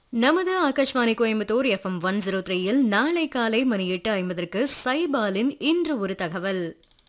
நமது Akashvani Coimbatore FM one zero த்ரீயில் நாளை காலை மணி எட்டு ஐம்பதற்கு சைபாலின் இன்று ஒரு தகவல்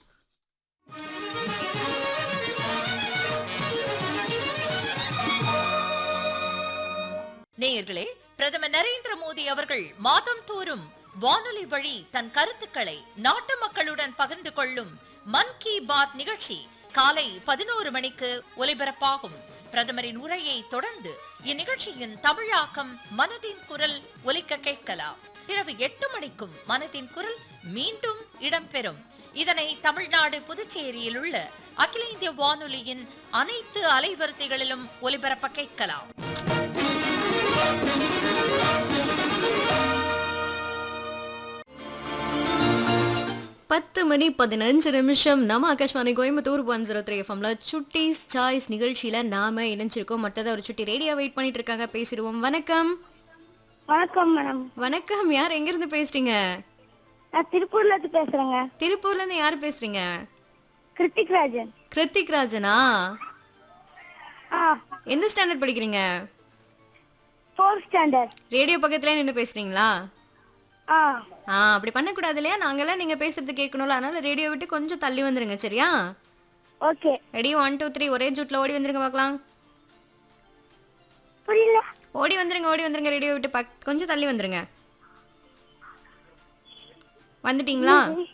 நேயர்களே பிரதமர் நரேந்திர மோடி அவர்கள் மாதம் தோறும் வானொலி வழி தன் கருத்துக்களை நாட்டு மக்களுடன் பகிர்ந்து கொள்ளும் மன் கி பாத் நிகழ்ச்சி காலை பதினோரு மணிக்கு ஒலிபரப்பாகும் பிரதமரின் உரையை தொடர்ந்து இந்நிகழ்ச்சியின் தமிழாக்கம் மனதின் குரல் ஒலிக்க கேட்கலாம் இரவு எட்டு மணிக்கும் மனதின் குரல் மீண்டும் இடம்பெறும் இதனை தமிழ்நாடு புதுச்சேரியில் உள்ள அகில இந்திய வானொலியின் அனைத்து அலைவரிசைகளிலும் ஒலிபரப்ப கேட்கலாம் பத்து மணி பதினஞ்சு நிமிஷம் நம்ம Akashvani Coimbatore one zero three எஃப்எம்ல சுட்டிஸ் சாய்ஸ் நிகழ்ச்சியில நாம இணைஞ்சிருக்கோம் மற்றதை ஒரு சுட்டி ரேடியோ வெயிட் பண்ணிட்டு இருக்காங்க பேசிடுவோம் வணக்கம் வணக்கம் மேடம் வணக்கம் யார் எங்க இருந்து பேசுறீங்க நான் திருப்பூர்ல இருந்து பேசுறேங்க திருப்பூர்ல இருந்து யார் பேசுறீங்க கிருத்திக் ராஜன் கிருத்திக் ராஜனா ஆ எந்த ஸ்டாண்டர்ட் படிக்கிறீங்க ஃபோர்த் ஸ்டாண்டர்ட் ரேடியோ பக்கத்துல நின்று பேசுறீங்களா ஆ ஆ அப்படி பண்ணக்கூடாது இல்லையா நாங்கெல்லாம் நீங்க பேசுறது கேட்கணும்ல அதனால ரேடியோ விட்டு கொஞ்சம் தள்ளி வந்துருங்க சரியா okay ready one two three ஒரே ஜூட்ல ஓடி வந்துருங்க பார்க்கலாம் புரியல ஓடி வந்துருங்க ஓடி வந்துருங்க ரேடியோ விட்டு பக் கொஞ்சம் தள்ளி வந்துருங்க வந்துட்டீங்களா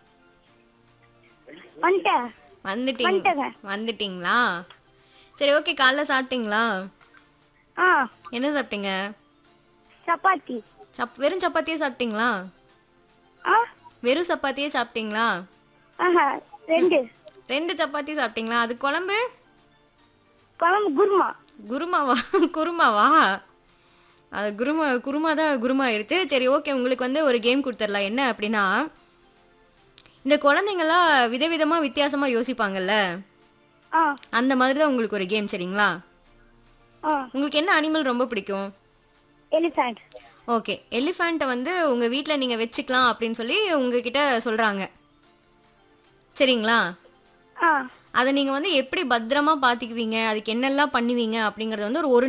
வந்துட்டேன் வந்துட்டீங்க வந்துட்டேங்க. வந்துட்டீங்களா சரி ஓகே காலைல சாப்பிட்டீங்களா ஆ என்ன சாப்பிட்டீங்க சப்பாத்தி சப் வெறும் சப்பாத்தியே சாப்பிட்டீங்களா ஆ வெறும் சப்பாத்தியே சாப்பிட்டீங்களா ஆஹா ரெண்டு ரெண்டு சப்பாத்தி சாப்பிட்டீங்களா அது குழம்பு குழம்பு குருமா குருமாவா குருமாவா அது குருமா குருமா தான் குருமா ஆயிடுச்சு சரி ஓகே உங்களுக்கு வந்து ஒரு கேம் கொடுத்துடலாம் என்ன அப்படின்னா இந்த குழந்தைங்களாம் விதவிதமா வித்தியாசமா யோசிப்பாங்கல்ல ஆ அந்த மாதிரி தான் உங்களுக்கு ஒரு கேம் சரிங்களா ஆ உங்களுக்கு என்ன அனிமல் ரொம்ப பிடிக்கும் எலிஃபண்ட் ஓகே எலிஃபண்ட்டை வந்து உங்கள் வீட்டில் நீங்கள் வச்சுக்கலாம் அப்படின்னு சொல்லி உங்ககிட்ட சொல்கிறாங்க சரிங்களா ஆ அதை நீங்கள் வந்து எப்படி பத்திரமா பார்த்துக்குவீங்க அதுக்கு என்னெல்லாம் பண்ணுவீங்க அப்படிங்கறத வந்து ஒரு ஒரு